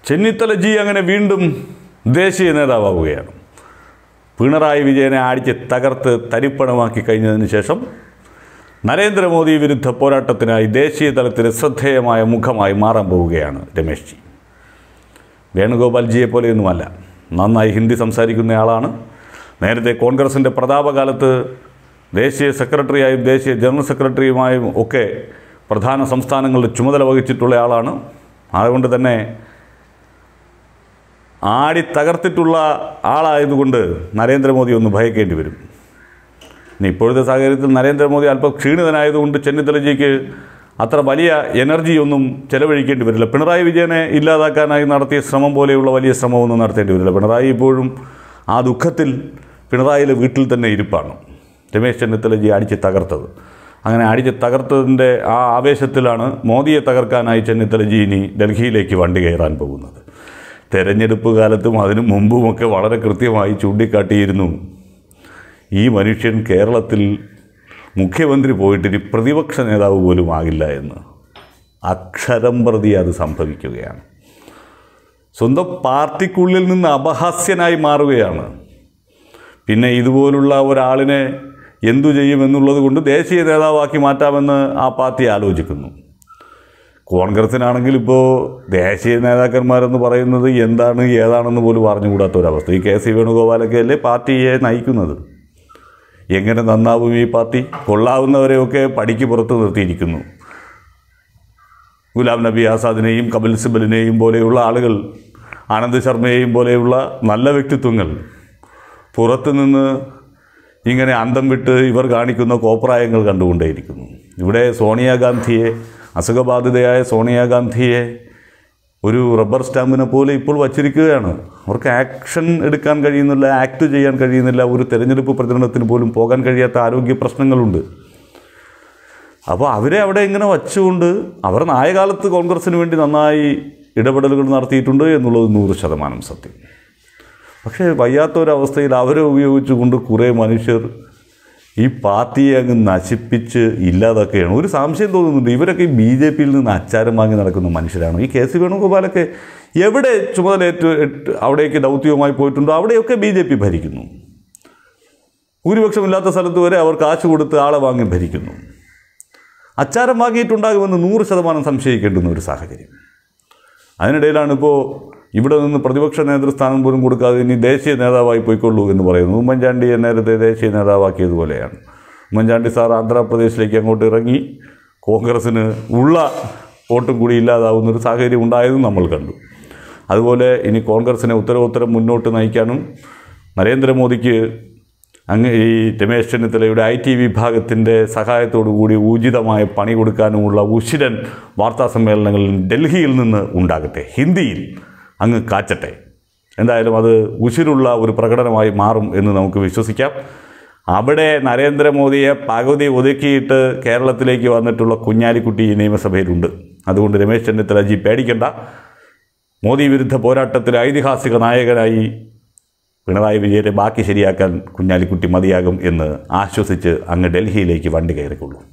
Chennithala G അങ്ങനെ വീണ്ടും ദേശീയ നേതാവാവുകയാണ് പിണറായി വിജയനെ അടിച്ച് തകർത്ത് തരിപ്പണമാക്കി കഴിഞ്ഞതിന് ശേഷം നരേന്ദ്രമോദി വിരുദ്ധ പോരാട്ടത്തിനായി ദേശീയ തലത്തിൽ ശ്രദ്ധേയമായ മുഖമായി മാറാൻ പോവുകയാണ് രമേശ് ജി വേണുഗോപാൽജിയെ പോലെയൊന്നുമല്ല നന്നായി ഹിന്ദി സംസാരിക്കുന്നയാളാണ് നേരത്തെ കോൺഗ്രസിൻ്റെ പ്രതാപകാലത്ത് ദേശീയ സെക്രട്ടറിയായും ദേശീയ ജനറൽ സെക്രട്ടറിയുമായും ഒക്കെ പ്രധാന സംസ്ഥാനങ്ങളുടെ ചുമതല വഹിച്ചിട്ടുള്ള ആളാണ് അതുകൊണ്ട് തന്നെ ആടി തകർത്തിട്ടുള്ള ആളായതുകൊണ്ട് നരേന്ദ്രമോദി ഒന്ന് ഭയക്കേണ്ടി വരും ഇനി ഇപ്പോഴത്തെ സാഹചര്യത്തിൽ നരേന്ദ്രമോദി അല്പം ക്ഷീണിതനായതുകൊണ്ട് ചെന്നിത്തലജിക്ക് അത്ര വലിയ എനർജി ഒന്നും ചെലവഴിക്കേണ്ടി വരില്ല പിണറായി വിജയനെ ഇല്ലാതാക്കാനായി നടത്തിയ ശ്രമം പോലെയുള്ള വലിയ ശ്രമമൊന്നും നടത്തേണ്ടി വരില്ല പിണറായി ഇപ്പോഴും ആ ദുഃഖത്തിൽ പിണറായിയിലെ വീട്ടിൽ തന്നെ ഇരിപ്പാണ് രമേശ് ചെന്നിത്തലജി അടിച്ച് തകർത്തത് അങ്ങനെ അടിച്ച് തകർത്തതിൻ്റെ ആ ആവേശത്തിലാണ് മോദിയെ തകർക്കാനായി ചെന്നിത്തലജി ഇനി ഡൽഹിയിലേക്ക് വണ്ടി കയറാൻ പോകുന്നത് തെരഞ്ഞെടുപ്പ് കാലത്തും അതിനു മുമ്പുമൊക്കെ വളരെ കൃത്യമായി ചൂണ്ടിക്കാട്ടിയിരുന്നു ഈ മനുഷ്യൻ കേരളത്തിൽ മുഖ്യമന്ത്രി പോയിട്ട് ഇനി പ്രതിപക്ഷ നേതാവ് പോലും ആകില്ല എന്ന് അക്ഷരം പ്രതി അത് സംഭവിക്കുകയാണ് സ്വന്തം പാർട്ടിക്കുള്ളിൽ നിന്ന് അപഹാസ്യനായി മാറുകയാണ് പിന്നെ ഇതുപോലുള്ള ഒരാളിനെ എന്തു ചെയ്യുമെന്നുള്ളത് കൊണ്ട് ദേശീയ നേതാവാക്കി മാറ്റാമെന്ന് ആ പാർട്ടി ആലോചിക്കുന്നു കോൺഗ്രസിനാണെങ്കിൽ ഇപ്പോൾ ദേശീയ നേതാക്കന്മാരെന്ന് പറയുന്നത് എന്താണ് ഏതാണെന്ന് പോലും അറിഞ്ഞുകൂടാത്ത ഒരവസ്ഥ ഈ കെ സി വേണുഗോപാലൊക്കെ അല്ലേ പാർട്ടിയെ നയിക്കുന്നത് എങ്ങനെ നന്നാവും ഈ പാർട്ടി കൊള്ളാവുന്നവരെയൊക്കെ പടിക്ക് പുറത്ത് നിർത്തിയിരിക്കുന്നു ഗുലാം നബി ആസാദിനെയും കപിൽ സിബലിനെയും പോലെയുള്ള ആളുകൾ ആനന്ദ് ശർമ്മയെയും പോലെയുള്ള നല്ല വ്യക്തിത്വങ്ങൾ പുറത്തുനിന്ന് ഇങ്ങനെ അന്തം വിട്ട് ഇവർ കാണിക്കുന്ന കോപ്രായങ്ങൾ കണ്ടുകൊണ്ടേയിരിക്കുന്നു ഇവിടെ സോണിയാഗാന്ധിയെ അസുഖബാധിതയായ സോണിയാഗാന്ധിയെ ഒരു റബ്ബർ സ്റ്റാമ്പിനെ പോലെ ഇപ്പോൾ വച്ചിരിക്കുകയാണ് അവർക്ക് ആക്ഷൻ എടുക്കാൻ കഴിയുന്നില്ല ആക്ട് ചെയ്യാൻ കഴിയുന്നില്ല ഒരു തെരഞ്ഞെടുപ്പ് പ്രചരണത്തിന് പോലും പോകാൻ കഴിയാത്ത ആരോഗ്യ പ്രശ്നങ്ങളുണ്ട് അപ്പോൾ അവരെ അവിടെ ഇങ്ങനെ വച്ചുകൊണ്ട് അവർ നായകാലത്ത് കോൺഗ്രസ്സിന് വേണ്ടി നന്നായി ഇടപെടലുകൾ നടത്തിയിട്ടുണ്ട് എന്നുള്ളത് നൂറ് ശതമാനം സത്യം പക്ഷേ വയ്യാത്തൊരവസ്ഥയിൽ അവരെ ഉപയോഗിച്ചുകൊണ്ട് കുറേ മനുഷ്യർ ഈ പാർട്ടിയെ അങ്ങ് നശിപ്പിച്ച് ഇല്ലാതൊക്കെയാണ് ഒരു സംശയം തോന്നുന്നുണ്ട് ഇവരൊക്കെ ഈ ബി ജെ പിയിൽ നിന്ന് അച്ചാരം വാങ്ങി നടക്കുന്ന മനുഷ്യരാണ് ഈ കെ സി വേണുഗോപാലൊക്കെ എവിടെ ചുമതലയേറ്റ് ഏറ്റ് അവിടേക്ക് ദൗത്യവുമായി പോയിട്ടുണ്ടോ അവിടെയൊക്കെ ബി ജെ പി ഭരിക്കുന്നു ഭൂരിപക്ഷമില്ലാത്ത സ്ഥലത്ത് വരെ അവർ കാശ് കൊടുത്ത് ആളെ വാങ്ങി ഭരിക്കുന്നു അച്ചാരം വാങ്ങിയിട്ടുണ്ടാകുമെന്ന് നൂറ് ശതമാനം സംശയിക്കേണ്ടുന്ന ഒരു സാഹചര്യം അതിനിടയിലാണ് ഇപ്പോൾ ഇവിടെ നിന്ന് പ്രതിപക്ഷ നേതൃസ്ഥാനം പോലും കൊടുക്കാതെ ഇനി ദേശീയ നേതാവായി പോയിക്കൊള്ളൂ എന്ന് പറയുന്നു ഉമ്മൻചാണ്ടിയെ നേരത്തെ ദേശീയ നേതാവാക്കിയതുപോലെയാണ് ഉമ്മൻചാണ്ടി സാർ ആന്ധ്രാപ്രദേശിലേക്ക് അങ്ങോട്ട് ഇറങ്ങി കോൺഗ്രസ്സിന് ഉള്ള വോട്ടും കൂടി ഇല്ലാതാവുന്ന ഒരു സാഹചര്യം ഉണ്ടായതും നമ്മൾ കണ്ടു അതുപോലെ ഇനി കോൺഗ്രസിനെ ഉത്തരോത്തരം മുന്നോട്ട് നയിക്കാനും നരേന്ദ്രമോദിക്ക് അങ്ങ് ഈ രമേശ് ചെന്നിത്തലയുടെ ഐ ടി വിഭാഗത്തിൻ്റെ സഹായത്തോടുകൂടി ഉചിതമായ പണി കൊടുക്കാനുമുള്ള ഉശിരൻ വാർത്താ സമ്മേളനങ്ങൾ ഡൽഹിയിൽ നിന്ന് ഉണ്ടാകട്ടെ ഹിന്ദിയിൽ അങ്ങ് കാച്ചട്ടെ എന്തായാലും അത് ഉശിരുള്ള ഒരു പ്രകടനമായി മാറും എന്ന് നമുക്ക് വിശ്വസിക്കാം അവിടെ നരേന്ദ്രമോദിയെ പകുതി ഒതുക്കിയിട്ട് കേരളത്തിലേക്ക് വന്നിട്ടുള്ള കുഞ്ഞാലിക്കുട്ടി ഈ നിയമസഭയിലുണ്ട് അതുകൊണ്ട് രമേശ് ചെന്നിത്തല ജി പേടിക്കണ്ട മോദി വിരുദ്ധ പോരാട്ടത്തിൽ ഐതിഹാസിക നായകനായി പിണറായി വിജയനെ ബാക്കി ശരിയാക്കാൻ കുഞ്ഞാലിക്കുട്ടി മതിയാകും എന്ന് ആശ്വസിച്ച് അങ്ങ് ഡൽഹിയിലേക്ക് വണ്ടി കയറിക്കൊള്ളൂ